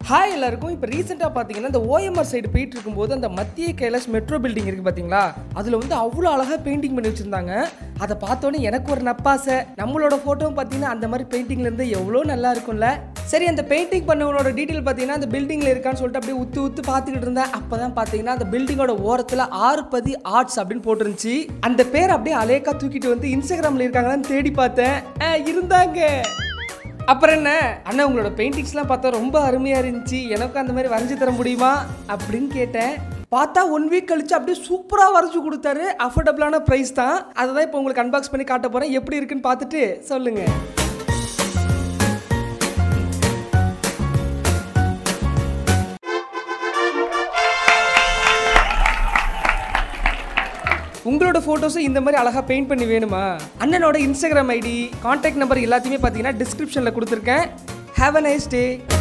hi எல்லாருக்கும் இப்போ ரீசெண்டாக பார்த்தீங்கன்னா இந்த ஓஎம்ஆர் சைடு போயிட்டு இருக்கும்போது அந்த மத்திய கைலாஷ் மெட்ரோ பில்டிங் இருக்குது பார்த்தீங்களா அதில் வந்து அவ்வளோ அழகாக பெயிண்டிங் பண்ணி வச்சுருந்தாங்க அதை பார்த்தோன்னே எனக்கு ஒரு நப்பாசை நம்மளோட ஃபோட்டோவும் பார்த்தீங்கன்னா அந்த மாதிரி பெயிண்டிங்ல இருந்து எவ்வளோ நல்லா இருக்கும்ல சரி அந்த பெயிண்டிங் பண்ணவங்களோட டீட்டெயில் பார்த்தீங்கன்னா அந்த பில்டிங்கில் இருக்கான்னு சொல்லிட்டு அப்படியே உத்து உத்து பார்த்துக்கிட்டு இருந்தேன் அப்போ தான் பார்த்தீங்கன்னா அந்த பில்டிங்கோட ஓரத்தில் ஆறுபதி ஆர்ட்ஸ் அப்படின்னு போட்டிருந்துச்சு அந்த பேர் அப்படியே அலேக்கா தூக்கிட்டு வந்து இன்ஸ்டாகிராமில் இருக்காங்களான்னு தேடி பார்த்தேன் ஆ, இருந்தாங்க அப்புறம் என்ன அண்ணா உங்களோட பெயிண்டிங்ஸ்லாம் பார்த்தா ரொம்ப அருமையாக இருந்துச்சு எனக்கும் அந்த மாதிரி வரைஞ்சி தர முடியுமா அப்படின்னு கேட்டேன் பார்த்தா ஒன் வீக் கழிச்சு அப்படியே சூப்பராக வரைஞ்சி கொடுத்தாரு அஃபோர்டபுளான ப்ரைஸ் தான் அதை தான் இப்போ உங்களுக்கு அன்பாக்ஸ் பண்ணி காட்ட போகிறேன் எப்படி இருக்குன்னு பார்த்துட்டு சொல்லுங்கள் உங்களோட ஃபோட்டோஸும் இந்த மாதிரி அழகாக பெயிண்ட் பண்ணி வேணுமா அண்ணனோட இன்ஸ்டாகிராம் ஐடி கான்டாக்ட் நம்பர் எல்லாத்தையுமே பார்த்தீங்கன்னா டிஸ்கிரிப்ஷனில் கொடுத்துருக்கேன் ஹாவ் அ நைஸ் டே